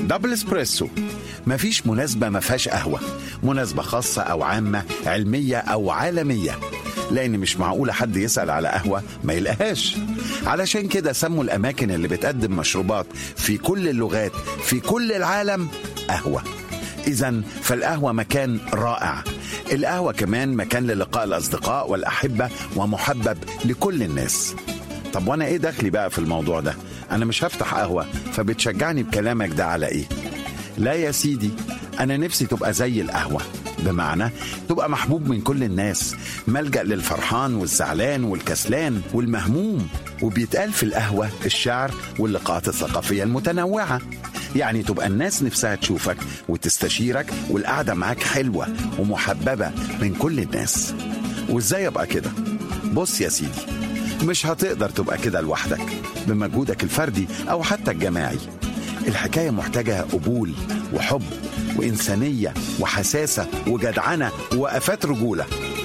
دبل اسبريسو مفيش مناسبة ما فيهاش قهوة مناسبة خاصة أو عامة علمية أو عالمية لأن مش معقولة حد يسأل على قهوة ما يلقاهاش علشان كده سموا الأماكن اللي بتقدم مشروبات في كل اللغات في كل العالم قهوة إذا فالقهوة مكان رائع القهوة كمان مكان للقاء الأصدقاء والأحبة ومحبب لكل الناس طب وأنا إيه دخلي بقى في الموضوع ده أنا مش هفتح قهوة فبتشجعني بكلامك ده على إيه لا يا سيدي أنا نفسي تبقى زي القهوة بمعنى تبقى محبوب من كل الناس ملجأ للفرحان والزعلان والكسلان والمهموم وبيتقال في القهوة الشعر واللقاءات الثقافية المتنوعة يعني تبقى الناس نفسها تشوفك وتستشيرك والقعدة معاك حلوة ومحببة من كل الناس وازاي ابقى كده بص يا سيدي مش هتقدر تبقى كده لوحدك بمجهودك الفردي او حتى الجماعي الحكاية محتاجة قبول وحب وإنسانية وحساسة وجدعنة ووقفات رجولة